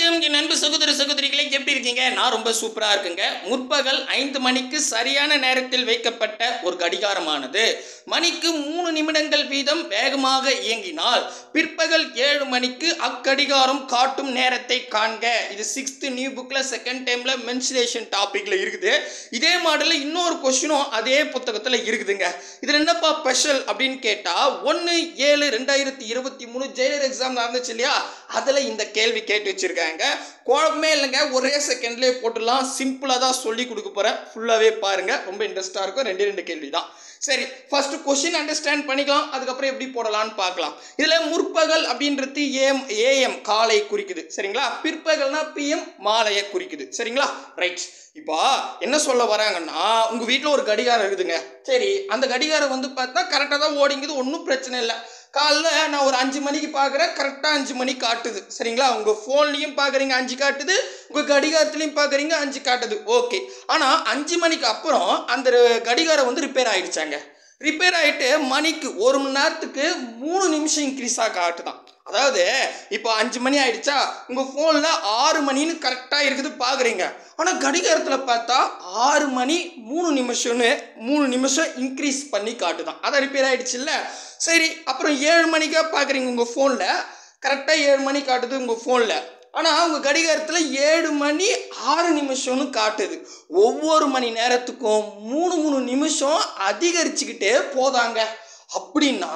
வணக்கம் என் அன்பு சகோதர சகோதரிகளே எப்படி இருக்கீங்க நான் ரொம்ப சூப்பரா இருக்குங்க முற்பகல் ஐந்து மணிக்கு சரியான நேரத்தில் வைக்கப்பட்ட ஒரு கடிகாரமானது மணிக்கு மூணு நிமிடங்கள் வீதம் வேகமாக இயங்கினால் பிற்பகல் ஏழு மணிக்கு அக்கடிகாரம் காட்டும் நேரத்தை காண்க இது சிக்ஸ்த் நியூ புக்ல செகண்ட் டைம்ல மென்சுரேஷன் டாபிக்ல இருக்குது இதே மாடலில் இன்னொரு கொஸ்டினும் அதே புத்தகத்தில் இருக்குதுங்க இதில் என்னப்பா ஸ்பெஷல் அப்படின்னு கேட்டால் ஒன்று ஏழு ரெண்டாயிரத்தி இருபத்தி மூணு ஜெயிலர் எக்ஸாம் நடந்துச்சு இல்லையா அதில் இந்த கேள்வி கேட்டு வச்சுருக்காங்க குழப்பமே இல்லைங்க ஒரே செகண்ட்லேயே போட்டுடலாம் சிம்பிளாக தான் சொல்லி கொடுக்க போகிறேன் ஃபுல்லாகவே பாருங்கள் ரொம்ப இன்ட்ரெஸ்ட்டாக இருக்கும் ரெண்டே ரெண்டு கேள்வி தான் சரி ஃபர்ஸ்ட் கொஸ்டின் அண்டர்ஸ்டாண்ட் பண்ணிக்கலாம் அதுக்கப்புறம் எப்படி போடலாம்னு பார்க்கலாம் இதில் முற்பகல் அப்படின்றது ஏஎம் ஏஎம் காலை குறிக்குது சரிங்களா பிற்பகல்னா பிஎம் மாலையை குறிக்குது சரிங்களா ரைட் இப்போ என்ன சொல்ல வராங்கன்னா உங்கள் வீட்டில் ஒரு கடிகாரம் இருக்குதுங்க சரி அந்த கடிகாரம் வந்து பார்த்தா கரெக்டாக தான் ஓடிங்குது ஒன்றும் பிரச்சனை இல்லை காலைல நான் ஒரு அஞ்சு மணிக்கு பார்க்குறேன் கரெக்டாக அஞ்சு மணி காட்டுது சரிங்களா உங்கள் ஃபோன்லேயும் பார்க்குறீங்க அஞ்சு காட்டுது உங்கள் கடிகாரத்துலேயும் பார்க்குறீங்க அஞ்சு காட்டுது ஓகே ஆனால் அஞ்சு மணிக்கு அப்புறம் அந்த கடிகாரம் வந்து ரிப்பேர் ஆயிடுச்சாங்க ரிப்பேர் ஆகிட்டு மணிக்கு ஒரு மணி நேரத்துக்கு மூணு நிமிஷம் இன்க்ரீஸாக காட்டுதான் அதாவது இப்போ அஞ்சு மணி ஆயிடுச்சா உங்கள் ஃபோனில் ஆறு மணின்னு கரெக்டாக இருக்குது பார்க்குறீங்க ஆனால் கடிகாரத்தில் பார்த்தா ஆறு மணி மூணு நிமிஷம்னு மூணு நிமிஷம் இன்க்ரீஸ் பண்ணி காட்டுதான் அதான் ரிப்பேர் ஆகிடுச்சுல்ல சரி அப்புறம் ஏழு மணிக்காக பார்க்குறீங்க உங்கள் ஃபோனில் கரெக்டாக ஏழு மணி காட்டுது உங்கள் ஃபோனில் ஆனால் உங்கள் கடிகாரத்தில் ஏழு மணி ஆறு நிமிஷம்னு காட்டுது ஒவ்வொரு மணி நேரத்துக்கும் மூணு மூணு நிமிஷம் அதிகரிச்சுக்கிட்டே போதாங்க அப்படின்னா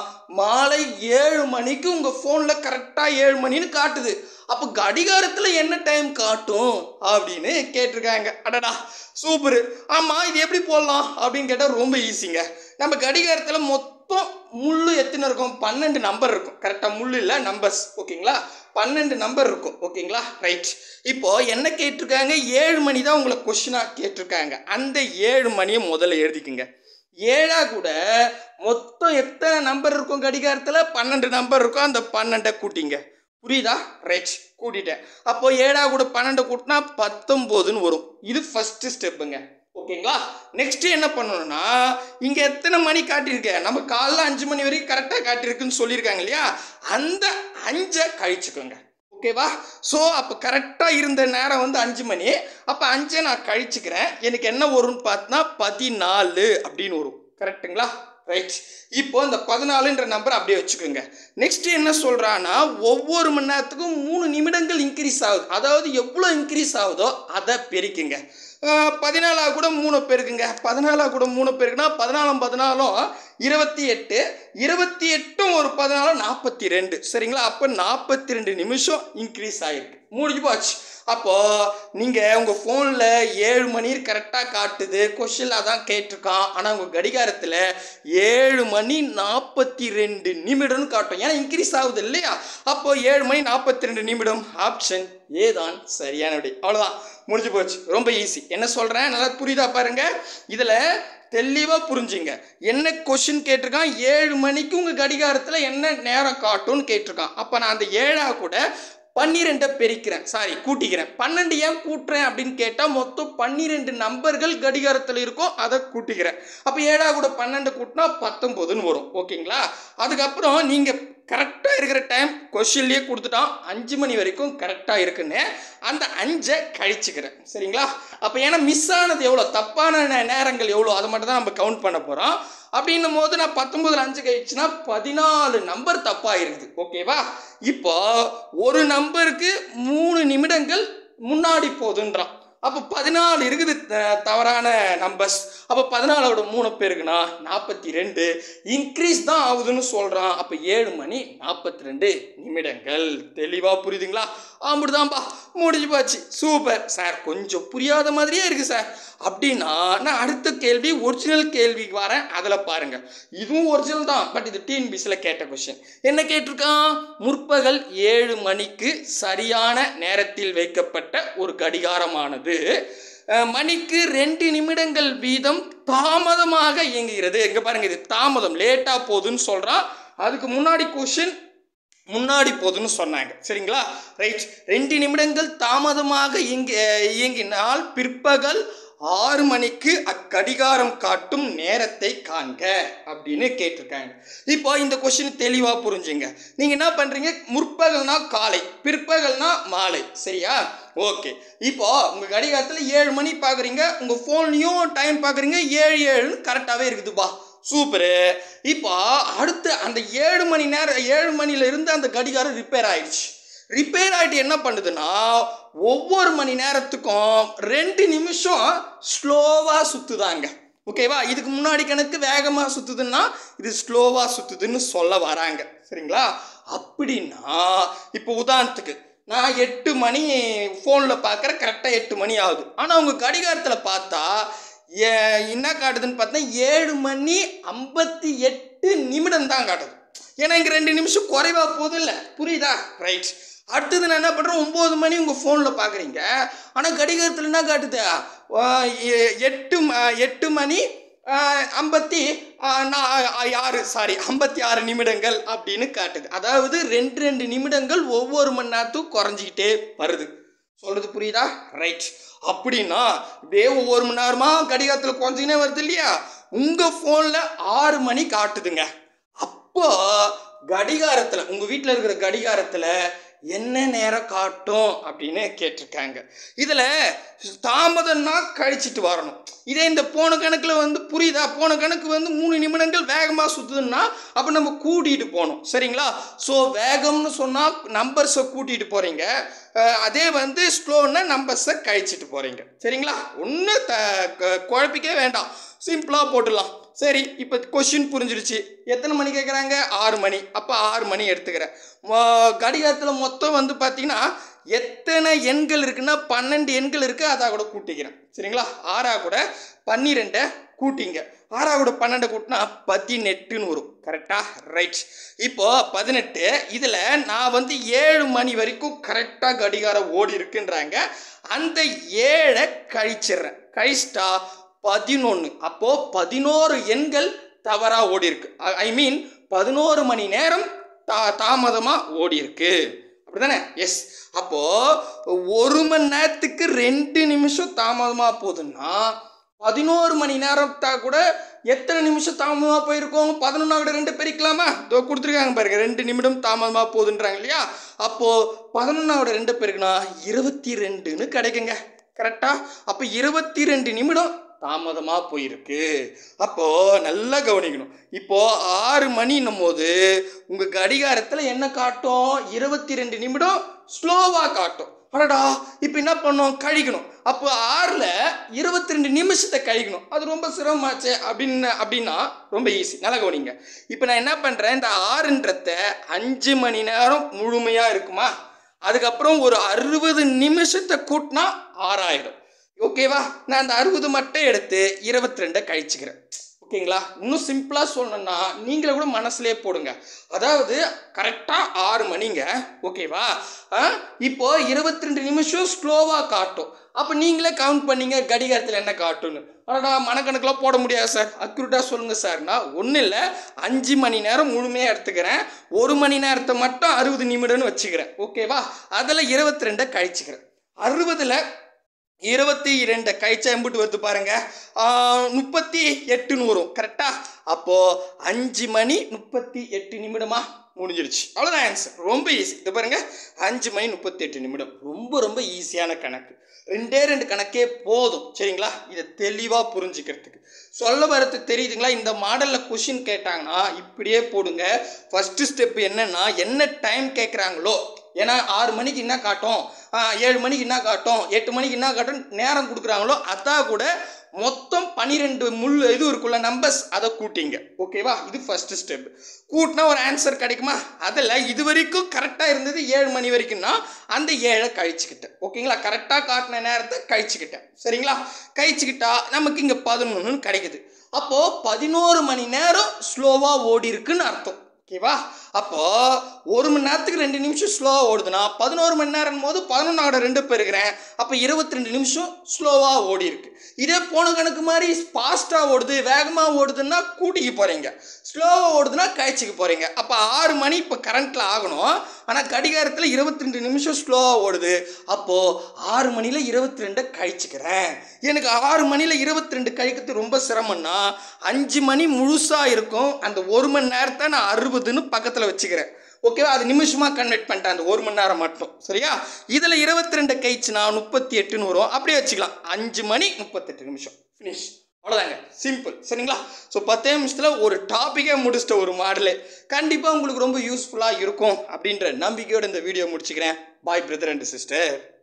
மாலை ஏழு மணிக்கு உங்கள் ஃபோனில் கரெக்டாக ஏழு மணின்னு காட்டுது அப்போ கடிகாரத்தில் என்ன டைம் காட்டும் அப்படின்னு கேட்டிருக்காங்க அடடா சூப்பரு ஆமாம் இது எப்படி போடலாம் அப்படின்னு கேட்டால் ரொம்ப ஈஸிங்க நம்ம கடிகாரத்தில் மொத்தம் முள்ளு எத்தனை இருக்கும் பன்னெண்டு நம்பர் இருக்கும் கரெக்டாக முள்ளு இல்லை நம்பர்ஸ் ஓகேங்களா பன்னெண்டு நம்பர் இருக்கும் ஓகேங்களா ரைட் இப்போ என்ன கேட்டிருக்காங்க ஏழு மணி தான் உங்களை கொஷினாக கேட்டிருக்காங்க அந்த ஏழு மணியை முதல்ல எழுதிக்குங்க ஏழா கூட மொத்தம் எத்தனை நம்பர் இருக்கும் கடிகாரத்தில் பன்னெண்டு நம்பர் இருக்கும் அந்த பன்னெண்டை கூட்டிங்க புரியுதா ரைட் கூட்டிட்டேன் அப்போ ஏழா கூட பன்னெண்டு கூட்டினா பத்தொம்போதுன்னு வரும் இது ஃபஸ்ட்டு ஸ்டெப்புங்க ஓகேங்களா நெக்ஸ்ட் என்ன பண்ணணும்னா இங்கே எத்தனை மணி காட்டியிருக்க நம்ம காலைல அஞ்சு மணி வரைக்கும் கரெக்டாக காட்டியிருக்குன்னு சொல்லியிருக்காங்க இல்லையா அந்த அஞ்சை கழிச்சுக்கோங்க ஓகேவா ஸோ அப்போ கரெக்டாக இருந்த நேரம் வந்து அஞ்சு மணி அப்போ அஞ்சை நான் கழிச்சுக்கிறேன் எனக்கு என்ன வரும்னு பார்த்தா பதினாலு அப்படின்னு வரும் கரெக்டுங்களா ரைட் இப்போ இந்த பதினாலுன்ற நம்பர் அப்படியே வச்சுக்கோங்க நெக்ஸ்ட் என்ன சொல்கிறான்னா ஒவ்வொரு மணி நேரத்துக்கும் மூணு நிமிடங்கள் இன்க்ரீஸ் ஆகுது அதாவது எவ்வளோ இன்க்ரீஸ் ஆகுதோ அதை பெருக்குங்க பதினாலா கூட மூணு பேருக்குங்க பதினாலா கூட மூணு பேருக்குன்னா பதினாலும் பதினாலும் இருபத்தி எட்டு இருபத்தி எட்டும் ஒரு பதினாலும் நாற்பத்தி ரெண்டு சரிங்களா அப்போ நாற்பத்தி ரெண்டு நிமிஷம் இன்க்ரீஸ் ஆகிருக்கு முடிஞ்சு போச்சு அப்போது நீங்கள் உங்கள் ஃபோனில் ஏழு மணி கரெக்டாக காட்டுது கொஷினில் அதான் கேட்டிருக்கான் ஆனால் உங்கள் கடிகாரத்தில் ஏழு மணி நாற்பத்தி ரெண்டு நிமிடம்னு காட்டும் ஏன்னா இன்க்ரீஸ் ஆகுது இல்லையா அப்போது ஏழு மணி நாற்பத்தி ரெண்டு நிமிடம் ஆப்ஷன் ஏதான் சரியான விடை அவ்வளோதான் முடிஞ்சு போச்சு ரொம்ப ஈஸி என்ன சொல்கிறேன் நல்லா புரியுதா பாருங்கள் இதில் தெளிவாக புரிஞ்சுங்க என்ன கொஷின் கேட்டிருக்கான் ஏழு மணிக்கு உங்கள் கடிகாரத்தில் என்ன நேரம் காட்டும்னு கேட்டிருக்கான் அப்போ நான் அந்த ஏழா கூட பன்னிரெண்டை பெருக்கிறேன் சாரி கூட்டிக்கிறேன் பன்னெண்டு ஏன் கூட்டுறேன் அப்படின்னு கேட்டால் மொத்தம் பன்னிரெண்டு நம்பர்கள் கடிகாரத்தில் இருக்கும் அதை கூட்டிக்கிறேன் அப்போ ஏழா கூட பன்னெண்டு கூட்டினா பத்தொம்போதுன்னு வரும் ஓகேங்களா அதுக்கப்புறம் நீங்கள் கரெக்டாக இருக்கிற டைம் கொஷின்லேயே கொடுத்துட்டான் அஞ்சு மணி வரைக்கும் கரெக்டாக இருக்குன்னு அந்த அஞ்சை கழிச்சுக்கிறேன் சரிங்களா அப்போ ஏன்னா மிஸ் ஆனது எவ்வளோ தப்பான நே- நேரங்கள் எவ்வளோ அதை மட்டும் தான் நம்ம கவுண்ட் பண்ண போகிறோம் அப்படின்னும் போது நான் பத்தொம்பதுல அஞ்சு கழிச்சுன்னா பதினாலு நம்பர் தப்பாக இருக்குது ஓகேவா இப்போ ஒரு நம்பருக்கு மூணு நிமிடங்கள் முன்னாடி போகுதுன்றான் அப்போ பதினாலு இருக்குது த- தவறான நம்பர்ஸ் அப்போ பதினாலோட மூணு பேருக்குண்ணா நாற்பத்தி ரெண்டு இன்க்ரீஸ் தான் ஆகுதுன்னு சொல்கிறான் அப்போ ஏழு மணி நாற்பத்தி ரெண்டு நிமிடங்கள் தெளிவாக புரியுதுங்களா அப்படிதான்ப்பா முடிஞ்சு போச்சு சூப்பர் சார் கொஞ்சம் புரியாத மாதிரியே இருக்குது சார் அப்படின்னா நான் அடுத்த கேள்வி ஒரிஜினல் கேள்விக்கு வரேன் அதில் பாருங்க இதுவும் ஒரிஜினல் தான் பட் இது டிஎன்பிசியில் கேட்ட கொஷின் என்ன கேட்டிருக்கான் முற்பகல் ஏழு மணிக்கு சரியான நேரத்தில் வைக்கப்பட்ட ஒரு கடிகாரமானது அஹ், மணிக்கு ரெண்டு நிமிடங்கள் வீதம் தாமதமாக இயங்குகிறது இங்கே பாருங்க இது தாமதம் லேட்டாக போகுதுன்னு சொல்கிறான் அதுக்கு முன்னாடி கொஷின் முன்னாடி போகுதுன்னு சொன்னாங்க சரிங்களா ரைட் ரெண்டு நிமிடங்கள் தாமதமாக இயங்கி இயங்கினால் பிற்பகல் ஆறு மணிக்கு அக்கடிகாரம் காட்டும் நேரத்தை காண்க அப்படின்னு கேட்டிருக்காங்க இப்போ இந்த கொஸ்டின் தெளிவாக புரிஞ்சுங்க நீங்கள் என்ன பண்ணுறீங்க முற்பகல்னா காலை பிற்பகல்னா மாலை சரியா ஓகே இப்போ உங்கள் கடிகாரத்தில் ஏழு மணி பார்க்குறீங்க உங்கள் ஃபோன்லேயும் டைம் பார்க்குறீங்க ஏழு ஏழுன்னு கரெக்டாகவே இருக்குதுப்பா சூப்பரு இப்போ அடுத்து அந்த ஏழு மணி நேரம் ஏழு மணில இருந்து அந்த கடிகாரம் ரிப்பேர் ஆயிடுச்சு ரிப்பேர் ஆகிட்டு என்ன பண்ணுதுன்னா ஒவ்வொரு மணி நேரத்துக்கும் ரெண்டு நிமிஷம் ஸ்லோவாக சுற்றுதாங்க ஓகேவா இதுக்கு முன்னாடி கணக்கு வேகமாக சுற்றுதுன்னா இது ஸ்லோவாக சுற்றுதுன்னு சொல்ல வராங்க சரிங்களா அப்படின்னா இப்போ உதாரணத்துக்கு நான் எட்டு மணி ஃபோனில் பார்க்குற கரெக்டாக எட்டு மணி ஆகுது ஆனால் உங்கள் கடிகாரத்தில் பார்த்தா ஏ என்ன காட்டுதுன்னு பார்த்தா ஏழு மணி ஐம்பத்தி எட்டு நிமிடம் தான் காட்டுது ஏன்னா இங்கே ரெண்டு நிமிஷம் குறைவா போகுது இல்லை புரியுதா ரைட் அடுத்தது நான் என்ன பண்ணுறேன் ஒம்பது மணி உங்கள் ஃபோனில் பார்க்குறீங்க ஆனால் கடிகாரத்தில் என்ன காட்டுது ஆ, எ- எட்டு ம- எட்டு மணி ஆ, ஐம்பத்தி ஆ, நா- ஆ, ஆறு சாரி ஐம்பத்தி ஆறு நிமிடங்கள் அப்படின்னு காட்டுது அதாவது ரெண்டு ரெண்டு நிமிடங்கள் ஒவ்வொரு மணி நேரத்துக்கும் குறைஞ்சிக்கிட்டே வருது சொல்கிறது புரியுதா ரைட் அப்படின்னா இப்படியே ஒவ்வொரு மணி நேரமா கடிகாரத்தில் குறைஞ்சிக்கினே வருது இல்லையா உங்கள் ஃபோனில் ஆறு மணி காட்டுதுங்க அப்போ கடிகாரத்தில் உங்கள் வீட்டில் இருக்கிற கடிகாரத்தில் என்ன நேரம் காட்டும் அப்படின்னு கேட்டிருக்காங்க இதில் தாமதம்னா கழிச்சிட்டு வரணும் இதே இந்த போன கணக்கில் வந்து புரியுதா போன கணக்கு வந்து மூணு நிமிடங்கள் வேகமாக சுற்றுதுன்னா அப்போ நம்ம கூட்டிகிட்டு போகணும் சரிங்களா ஸோ வேகம்னு சொன்னால் நம்பர்ஸை கூட்டிகிட்டு போகிறீங்க அதே வந்து ஸ்லோன்னா நம்பர்ஸை கழிச்சிட்டு போகிறீங்க சரிங்களா ஒன்றும் த க- குழப்பிக்கவே வேண்டாம் சிம்பிளாக போட்டுடலாம் சரி இப்போ கொஷின் புரிஞ்சிருச்சு எத்தனை மணி கேட்குறாங்க ஆறு மணி அப்போ ஆறு மணி எடுத்துக்கிறேன் கடிகாரத்தில் மொத்தம் வந்து பார்த்தீங்கன்னா எத்தனை எண்கள் இருக்குன்னா பன்னெண்டு எண்கள் இருக்குது அதை கூட கூட்டிக்கிறேன் சரிங்களா ஆறா கூட பன்னிரெண்டை கூட்டிங்க ஆறா கூட பன்னெண்டை கூட்டினா பதினெட்டுன்னு வரும் கரெக்டா ரைட் இப்போ பதினெட்டு இதில் நான் வந்து ஏழு மணி வரைக்கும் கரெக்டாக கடிகாரம் ஓடி இருக்குன்றாங்க அந்த ஏழை கழிச்சிடுறேன் கழிச்சிட்டா பதினொன்று அப்போது பதினோரு எண்கள் தவறாக ஓடி இருக்கு ஐ மீன் பதினோரு மணி நேரம் தா தாமதமாக ஓடி இருக்கு அப்படிதானே எஸ் அப்போது ஒரு மணி நேரத்துக்கு ரெண்டு நிமிஷம் தாமதமாக போகுதுன்னா பதினோரு மணி நேரத்தா கூட எத்தனை நிமிஷம் தாமதமாக போயிருக்கோம் பதினொன்றா கூட ரெண்டு பெருக்கலாமா இதோ கொடுத்துருக்காங்க பாருங்க ரெண்டு நிமிடம் தாமதமாக போகுதுன்றாங்க இல்லையா அப்போது பதினொன்னாவோட ரெண்டு பெருக்குனா இருபத்தி ரெண்டுன்னு கிடைக்குங்க கரெக்டா அப்போ இருபத்தி ரெண்டு நிமிடம் தாமதமாக போயிருக்கு அப்போது நல்லா கவனிக்கணும் இப்போது ஆறு மணின்னும் போது உங்கள் கடிகாரத்தில் என்ன காட்டும் இருபத்தி ரெண்டு நிமிடம் ஸ்லோவாக காட்டும் அடடா இப்போ என்ன பண்ணோம் கழிக்கணும் அப்போ ஆறில் இருபத்தி ரெண்டு நிமிஷத்தை கழிக்கணும் அது ரொம்ப சிரமமாச்சே அப்படின்னு அப்படின்னா ரொம்ப ஈஸி நல்லா கவனிங்க இப்போ நான் என்ன பண்ணுறேன் இந்த ஆறுன்றத அஞ்சு மணி நேரம் முழுமையாக இருக்குமா அதுக்கப்புறம் ஒரு அறுபது நிமிஷத்தை கூட்டினா ஆறாயிடும் ஓகேவா நான் அந்த அறுபது மட்டும் எடுத்து இருபத்தி ரெண்டை கழிச்சுக்கிறேன் ஓகேங்களா இன்னும் சிம்பிளாக சொல்லணும்னா நீங்களே கூட மனசுலேயே போடுங்க அதாவது கரெக்டாக ஆறு மணிங்க ஓகேவா ஆ இப்போ இருபத்தி ரெண்டு நிமிஷம் ஸ்லோவாக காட்டும் அப்போ நீங்களே கவுண்ட் பண்ணீங்க கடிகாரத்தில் என்ன காட்டும்னு ஆனால் மனக்கணக்கெலாம் போட முடியாது சார் அக்யூரேட்டாக சொல்லுங்கள் சார்னா ஒன்றும் இல்லை அஞ்சு மணி நேரம் முழுமையாக எடுத்துக்கிறேன் ஒரு மணி நேரத்தை மட்டும் அறுபது நிமிடம்னு வச்சுக்கிறேன் ஓகேவா அதில் இருபத்தி ரெண்டை கழிச்சுக்கிறேன் அறுபதில் இருபத்தி இரண்டு கழிச்சா எம்பிட்டு வருது பாருங்க ஆ, முப்பத்தி எட்டுன்னு வரும் கரெக்டா அப்போ அஞ்சு மணி முப்பத்தி எட்டு நிமிடமா முடிஞ்சிருச்சு அவ்வளோதான் ஆன்சர் ரொம்ப ஈஸி இது பாருங்க அஞ்சு மணி முப்பத்தி எட்டு நிமிடம் ரொம்ப ரொம்ப ஈஸியான கணக்கு ரெண்டே ரெண்டு கணக்கே போதும் சரிங்களா இதை தெளிவாக புரிஞ்சுக்கிறதுக்கு சொல்ல வரது தெரியுதுங்களா இந்த மாடலில் கொஷின் கேட்டாங்கன்னா இப்படியே போடுங்க ஃபஸ்ட்டு ஸ்டெப் என்னன்னா என்ன டைம் கேட்குறாங்களோ ஏன்னா ஆறு மணிக்கு என்ன காட்டும் ஆ, ஏழு மணிக்கு என்ன காட்டும் எட்டு மணிக்கு என்ன காட்டும் நேரம் கொடுக்குறாங்களோ அதான் கூட மொத்தம் பன்னிரெண்டு முள் இது இருக்குள்ள நம்பர்ஸ் அதை கூட்டிங்க ஓகேவா இது ஃபர்ஸ்ட் ஸ்டெப் கூட்டினா ஒரு ஆன்சர் கிடைக்குமா அதில் இது வரைக்கும் கரெக்டாக இருந்தது ஏழு மணி வரைக்கும்னா அந்த ஏழை கழிச்சுக்கிட்டேன் ஓகேங்களா கரெக்டாக காட்டின நேரத்தை கழிச்சுக்கிட்டேன் சரிங்களா கழிச்சுக்கிட்டா நமக்கு இங்கே பதினொன்றுன்னு கிடைக்குது அப்போது பதினோரு மணி நேரம் ஸ்லோவாக ஓடி இருக்குன்னு அர்த்தம் ஓகேவா அப்போது ஒரு மணி நேரத்துக்கு ரெண்டு நிமிஷம் ஸ்லோவாக ஓடுதுன்னா பதினோரு மணி நேரம் போது பதினொன்னோட ரெண்டு பெருக்கிறேன் அப்போ இருபத்தி ரெண்டு நிமிஷம் ஸ்லோவாக ஓடி இருக்கு இதே போன கணக்கு மாதிரி ஃபாஸ்ட்டாக ஓடுது வேகமாக ஓடுதுன்னா கூட்டிக்கு போகிறீங்க ஸ்லோவாக ஓடுதுன்னா கழிச்சிக்கு போகிறீங்க அப்போ ஆறு மணி இப்போ கரண்ட்டில் ஆகணும் ஆனால் கடிகாரத்தில் இருபத்தி ரெண்டு நிமிஷம் ஸ்லோவாக ஓடுது அப்போது ஆறு மணியில் இருபத்தி ரெண்டை கழிச்சுக்கிறேன் எனக்கு ஆறு மணியில் இருபத்தி ரெண்டு கழிக்கிறது ரொம்ப சிரமம்னா அஞ்சு மணி முழுசாக இருக்கும் அந்த ஒரு மணி நேரத்தை நான் அறுபதுன்னு பக்கத்தில் வச்சுக்கிறேன் ஓகேவா அது நிமிஷமாக கன்வெர்ட் பண்ணிட்டேன் அந்த ஒரு மணி நேரம் மட்டும் சரியா இதில் இருபத்தி ரெண்டு கழிச்சுனா முப்பத்தி எட்டுன்னு வரும் அப்படியே வச்சுக்கலாம் அஞ்சு மணி முப்பத்தெட்டு நிமிஷம் ஃபினிஷ் அவ்வளோதாங்க சிம்பிள் சரிங்களா ஸோ பத்தே நிமிஷத்தில் ஒரு டாப்பிக்கே முடிச்சிட்ட ஒரு மாடலு கண்டிப்பாக உங்களுக்கு ரொம்ப யூஸ்ஃபுல்லாக இருக்கும் அப்படின்ற நம்பிக்கையோடு இந்த வீடியோ முடிச்சுக்கிறேன் பாய் பிரதர் அண்ட் சிஸ்டர்